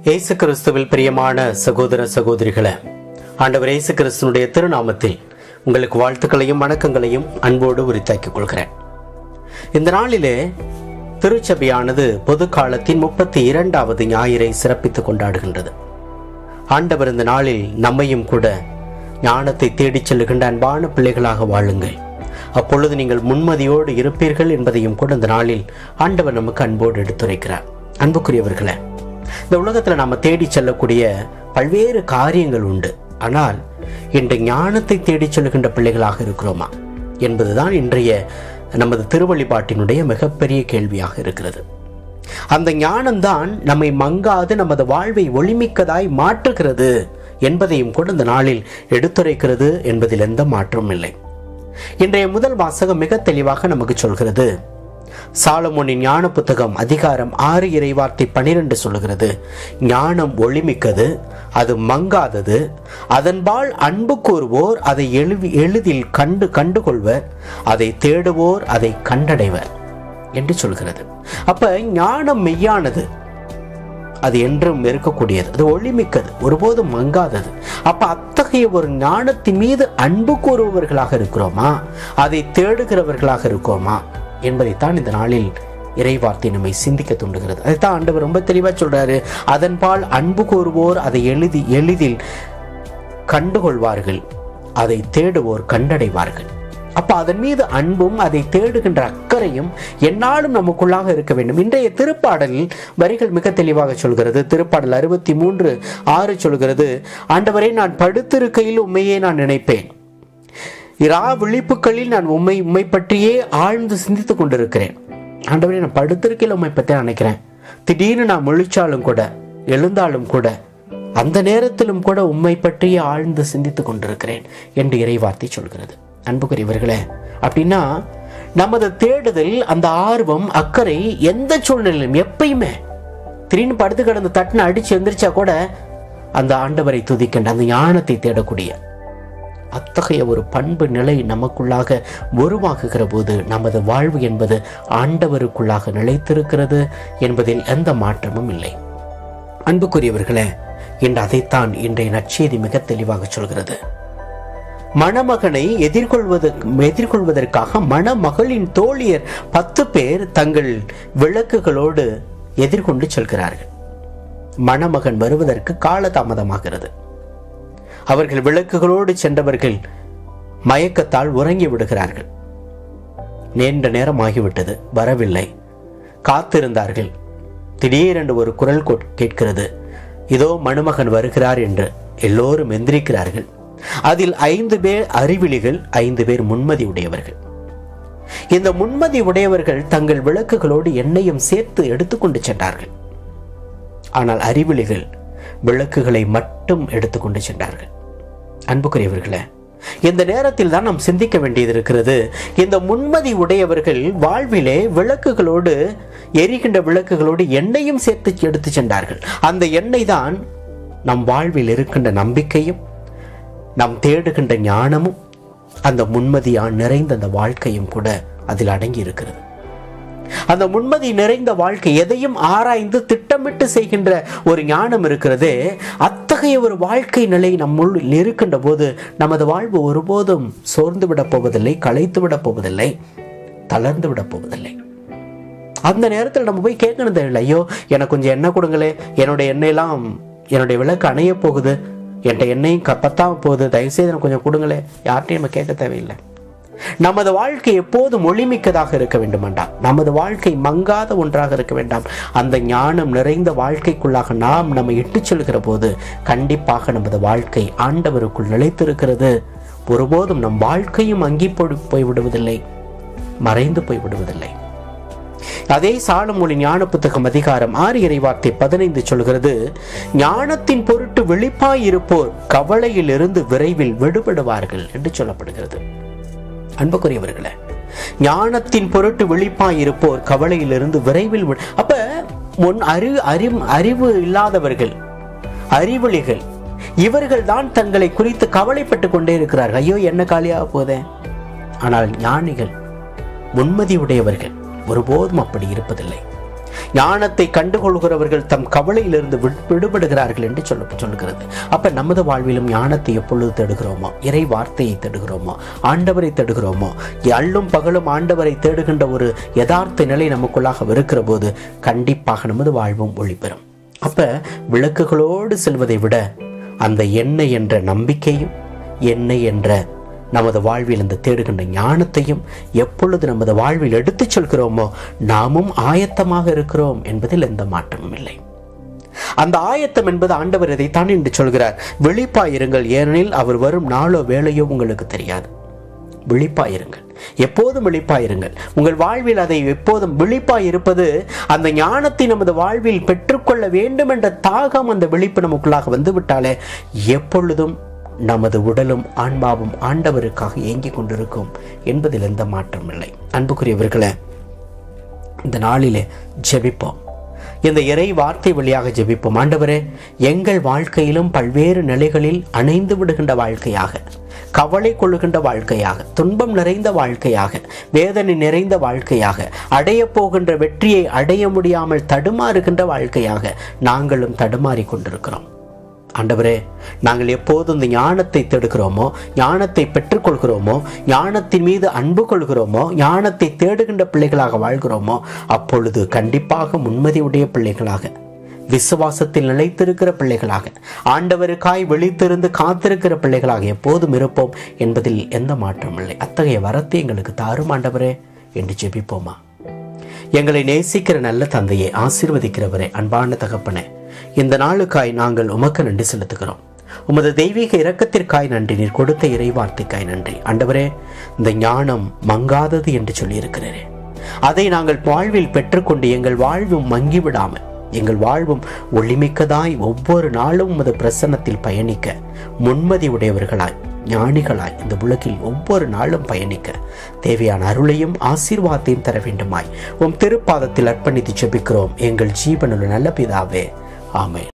இயேசு கிறிஸ்துவில் பிரியமான சகோதர சகோதரிகளே ஆண்டவர் இயேசு கிறிஸ்துனுடைய திருநாமத்தில் உங்களுக்கு வாழ்த்துக்களையும் வணக்கங்களையும் அன்போடு உரித்தாக்கிக் கொள்கிறேன் இந்த நாளிலே திருச்சபையானது பொது காலத்தின் முப்பத்தி இரண்டாவது ஞாயிறை சிறப்பித்துக் கொண்டாடுகின்றது ஆண்டவர் இந்த நாளில் நம்மையும் கூட ஞானத்தை தேடிச் செல்லுகின்ற அன்பான பிள்ளைகளாக வாழுங்கள் அப்பொழுது நீங்கள் முன்மதியோடு இருப்பீர்கள் என்பதையும் கூட இந்த நாளில் ஆண்டவர் நமக்கு அன்போடு எடுத்துரைக்கிறார் அன்புக்குரியவர்களே இந்த உலகத்தில் நாம் தேடி செல்லக்கூடிய பல்வேறு காரியங்கள் உண்டு ஆனால் இன்று ஞானத்தை தேடிச் செல்லுகின்ற பிள்ளைகளாக இருக்கிறோமா என்பதுதான் இன்றைய நமது திருவழிபாட்டினுடைய மிகப்பெரிய கேள்வியாக இருக்கிறது அந்த ஞானம்தான் நம்மை மங்காது நமது வாழ்வை ஒளிமிக்கதாய் மாற்றுகிறது என்பதையும் கூட இந்த நாளில் எடுத்துரைக்கிறது என்பதில் எந்த மாற்றமும் இல்லை இன்றைய முதல் வாசகம் மிக தெளிவாக நமக்கு சொல்கிறது சாலமோனின் ஞான புத்தகம் அதிகாரம் ஆறு இறைவார்த்தை பனிரெண்டு சொல்லுகிறது ஞானம் ஒளிமிக்கது அது மங்காதது அதன்பால் அன்பு கூறுவோர் அதை எழுவி எளிதில் கண்டு கண்டுகொள்வர் அதை தேடுவோர் அதை கண்டடைவர் என்று சொல்கிறது அப்ப ஞானம் மெய்யானது அது என்றும் இருக்கக்கூடியது அது ஒளிமிக்கது ஒருபோதும் மங்காதது அப்ப அத்தகைய ஒரு ஞானத்தின் மீது அன்பு கூறுபவர்களாக இருக்கிறோமா அதை தேடுகிறவர்களாக இருக்கோமா என்பதைத்தான் இந்த நாளில் இறைவார்த்தை நம்மை சிந்திக்க தூண்டுகிறது அதைத்தான் ஆண்டவர் ரொம்ப தெளிவா சொல்றாரு அதன்பால் அன்பு கூறுவோர் அதை எளிதி எளிதில் கண்டுகொள்வார்கள் அதை தேடுவோர் கண்டடைவார்கள் அப்ப அதன் மீது அன்பும் அதை தேடுகின்ற அக்கறையும் என்னாலும் நமக்குள்ளாக இருக்க வேண்டும் இன்றைய திருப்பாடலில் வரிகள் மிக தெளிவாக சொல்கிறது திருப்பாடல் அறுபத்தி மூன்று ஆறு சொல்கிறது ஆண்டவரை நான் படுத்திருக்கையில் உண்மையே நான் நினைப்பேன் இரா விழிப்புகளில் நான் உண்மை உண்மை பற்றியே ஆழ்ந்து சிந்தித்துக் கொண்டிருக்கிறேன் ஆண்டவரே நான் படுத்திருக்கையில் உண்மை பற்றி நினைக்கிறேன் திடீர்னு நான் முழிச்சாலும் கூட எழுந்தாலும் கூட அந்த நேரத்திலும் கூட உண்மை பற்றியே ஆழ்ந்து சிந்தித்துக் கொண்டிருக்கிறேன் என்று இறைவார்த்தை சொல்கிறது அன்புக்குரியவர்களே அப்படின்னா நமது தேடுதல் அந்த ஆர்வம் அக்கறை எந்த சூழ்நிலையிலும் எப்பயுமே திடீர்னு படுத்து கிடந்து தட்டுன்னு அடிச்சு எந்திரிச்சா கூட அந்த ஆண்டவரை துதிக்கின்ற அந்த ஞானத்தை தேடக்கூடிய அத்தகைய ஒரு பண்பு நிலை நமக்குள்ளாக உருவாக்குகிற போது நமது வாழ்வு என்பது ஆண்டவருக்குள்ளாக நிலைத்திருக்கிறது என்பதில் எந்த மாற்றமும் இல்லை அன்புக்குரியவர்களே இன்று அதைத்தான் இன்றைய நற்செய்தி மிக தெளிவாக சொல்கிறது மணமகனை எதிர்கொள்வது எதிர்கொள்வதற்காக மணமகளின் தோழியர் பத்து பேர் தங்கள் விளக்குகளோடு எதிர்கொண்டு செல்கிறார்கள் மணமகன் வருவதற்கு காலதாமதமாகிறது அவர்கள் விளக்குகளோடு சென்றவர்கள் மயக்கத்தால் உறங்கி விடுகிறார்கள் நீண்ட நேரம் ஆகிவிட்டது வரவில்லை காத்திருந்தார்கள் திடீரென்று ஒரு குரல் கேட்கிறது இதோ மணமகன் வருகிறார் என்று எல்லோரும் எந்திரிக்கிறார்கள் அதில் ஐந்து பேர் அறிவிலிகள் ஐந்து பேர் முன்மதி உடையவர்கள் இந்த முன்மதி உடையவர்கள் தங்கள் விளக்குகளோடு எண்ணெயும் சேர்த்து எடுத்துக்கொண்டு சென்றார்கள் ஆனால் அறிவிலிகள் விளக்குகளை மட்டும் எடுத்துக்கொண்டு சென்றார்கள் அன்புக்குரியவர்களே இந்த நேரத்தில் தான் நாம் சிந்திக்க வேண்டியது இருக்கிறது இந்த முன்மதி உடையவர்கள் வாழ்விலே விளக்குகளோடு எரிகின்ற விளக்குகளோடு எண்ணெயும் சேர்த்து எடுத்து சென்றார்கள் அந்த எண்ணெய் தான் நம் வாழ்வில் இருக்கின்ற நம்பிக்கையும் நாம் தேடுகின்ற ஞானமும் அந்த முன்மதியான் நிறைந்த அந்த வாழ்க்கையும் கூட அதில் அடங்கி இருக்கிறது அந்த முன்மதி நிறைந்த வாழ்க்கை எதையும் ஆராய்ந்து திட்டமிட்டு செய்கின்ற ஒரு ஞானம் இருக்கிறதே அத்தகைய ஒரு வாழ்க்கை நிலை நம்முள் இருக்கின்ற போது நமது வாழ்வு ஒருபோதும் சோர்ந்து விடப் போவதில்லை களைத்து விடப் போவதில்லை தளர்ந்து விடப் போவதில்லை அந்த நேரத்தில் நம்ம போய் கேட்கணும் தெரியல ஐயோ எனக்கு கொஞ்சம் எண்ணெய் கொடுங்களே என்னுடைய எண்ணெயெல்லாம் என்னுடைய விளக்கு அணைய போகுது என்கிட்ட எண்ணெயும் பத்தாம போகுது தயவுசெய்து எனக்கு கொஞ்சம் கொடுங்களே யார்கிட்டையும் நம்ம கேட்க தேவையில்லை நமது வாழ்க்கை எப்போதும் ஒளிமிக்கதாக இருக்க வேண்டுமெண்டா நமது வாழ்க்கை மங்காத ஒன்றாக இருக்க வேண்டாம் அந்த ஞானம் நிறைந்த வாழ்க்கைக்குள்ளாக நாம் நம்மை இட்டுச் செல்கிற போது கண்டிப்பாக நமது வாழ்க்கை ஆண்டவருக்குள் நிலைத்திருக்கிறது ஒருபோதும் நம் வாழ்க்கையும் அங்கி போய் விடுவதில்லை மறைந்து போய் விடுவதில்லை அதே சாலமொழி ஞான புத்தகம் அதிகாரம் ஆறு இறைவார்த்தை பதினைந்து சொல்கிறது ஞானத்தின் பொருட்டு வெளிப்பாய் இருப்போர் கவலையில் இருந்து விரைவில் விடுபடுவார்கள் என்று சொல்லப்படுகிறது அன்புக்குரியவர்களே ஞானத்தின் பொருட்டு விழிப்பாய் இருப்போர் கவலையிலிருந்து விரைவில் அப்ப முன் அறிவு அறிவு அறிவு இல்லாதவர்கள் அறிவொளிகள் இவர்கள் தான் தங்களை குறித்து கவலைப்பட்டு கொண்டே இருக்கிறார்கள் ஐயோ என்ன காலியாக போதே ஆனால் ஞானிகள் உண்மதி உடையவர்கள் ஒருபோதும் அப்படி இருப்பதில்லை ஞானத்தை கண்டுகொள்கிறவர்கள் தம் கவலையிலிருந்து வி- விடுபடுகிறார்கள் என்று சொல்ல சொல்லுகிறது அப்ப நமது வாழ்விலும் ஞானத்தை எப்பொழுது தேடுகிறோமோ இறை வார்த்தையை தேடுகிறோமோ ஆண்டவரை தேடுகிறோமோ அள்ளும் பகலும் ஆண்டவரை தேடுகின்ற ஒரு யதார்த்த நிலை நமக்குள்ளாக இருக்கிற போது கண்டிப்பாக நமது வாழ்வும் ஒளி பெறும் அப்ப விளக்குகளோடு செல்வதை விட அந்த எண்ணெய் என்ற நம்பிக்கையும் எண்ணெய் என்ற நமது வாழ்வில் இந்த தேடுகின்ற ஞானத்தையும் எப்பொழுது நமது வாழ்வில் எடுத்துச் செல்கிறோமோ நாமும் ஆயத்தமாக இருக்கிறோம் என்பதில் எந்த மாற்றமும் இல்லை அந்த ஆயத்தம் என்பது ஆண்டவர் இதைத்தான் என்று சொல்கிறார் விழிப்பாயிருங்கள் ஏனெனில் அவர் வரும் நாளோ வேலையோ உங்களுக்கு தெரியாது விழிப்பாயிருங்கள் எப்போதும் விழிப்பாயிருங்கள் உங்கள் வாழ்வில் அதை எப்போதும் விழிப்பாய் இருப்பது அந்த ஞானத்தை நமது வாழ்வில் பெற்றுக்கொள்ள வேண்டும் என்ற தாகம் அந்த விழிப்பு நமக்குள்ளாக வந்துவிட்டாலே எப்பொழுதும் நமது உடலும் ஆன்மாவும் ஆண்டவருக்காக ஏங்கிக் கொண்டிருக்கும் என்பதில் எந்த மாற்றமும் இல்லை அன்புக்குரியவர்களே இந்த நாளிலே ஜெபிப்போம் இந்த இறை வார்த்தை வழியாக ஜெபிப்போம் ஆண்டவரே எங்கள் வாழ்க்கையிலும் பல்வேறு நிலைகளில் அணைந்து விடுகின்ற வாழ்க்கையாக கவலை கொள்ளுகின்ற வாழ்க்கையாக துன்பம் நிறைந்த வாழ்க்கையாக வேதனை நிறைந்த வாழ்க்கையாக அடைய போகின்ற வெற்றியை அடைய முடியாமல் தடுமாறுகின்ற வாழ்க்கையாக நாங்களும் தடுமாறிக் கொண்டிருக்கிறோம் ஆண்டவரே நாங்கள் எப்போது இந்த ஞானத்தை தேடுகிறோமோ ஞானத்தை பெற்றுக்கொள்கிறோமோ ஞானத்தின் மீது அன்பு கொள்கிறோமோ ஞானத்தை தேடுகின்ற பிள்ளைகளாக வாழ்கிறோமோ அப்பொழுது கண்டிப்பாக முன்மதியுடைய பிள்ளைகளாக விசுவாசத்தில் நிலைத்திருக்கிற பிள்ளைகளாக ஆண்டவருக்காய் விழித்திருந்து காத்திருக்கிற பிள்ளைகளாக எப்போதும் இருப்போம் என்பதில் எந்த மாற்றமும் இல்லை அத்தகைய வரத்தை எங்களுக்கு தாரும் ஆண்டவரே என்று ஜெபிப்போமா எங்களை நேசிக்கிற நல்ல தந்தையை ஆசீர்வதிக்கிறவரே அன்பான தகப்பனே இந்த நாளுக்காய் நாங்கள் உமக்கு நன்றி செலுத்துகிறோம் உமது தெய்வீக இரக்கத்திற்காய் நன்றி நீர் கொடுத்த இறைவார்த்தைக்காய் நன்றி ஆண்டவரே இந்த ஞானம் மங்காதது என்று சொல்லியிருக்கிறீரே அதை நாங்கள் வாழ்வில் பெற்றுக்கொண்டு எங்கள் வாழ்வும் மங்கிவிடாமல் எங்கள் வாழ்வும் ஒளிமிக்கதாய் ஒவ்வொரு நாளும் உமது பிரசன்னத்தில் பயணிக்க முன்மதி உடையவர்களாய் ஞானிகளாய் இந்த உலகில் ஒவ்வொரு நாளும் பயணிக்க தேவையான அருளையும் ஆசீர்வாதத்தையும் தர வேண்டுமாய் உம் திருப்பாதத்தில் அர்ப்பணித்து ஜெபிக்கிறோம் எங்கள் ஜீவனுள்ள நல்ல பிதாவே ஆமென்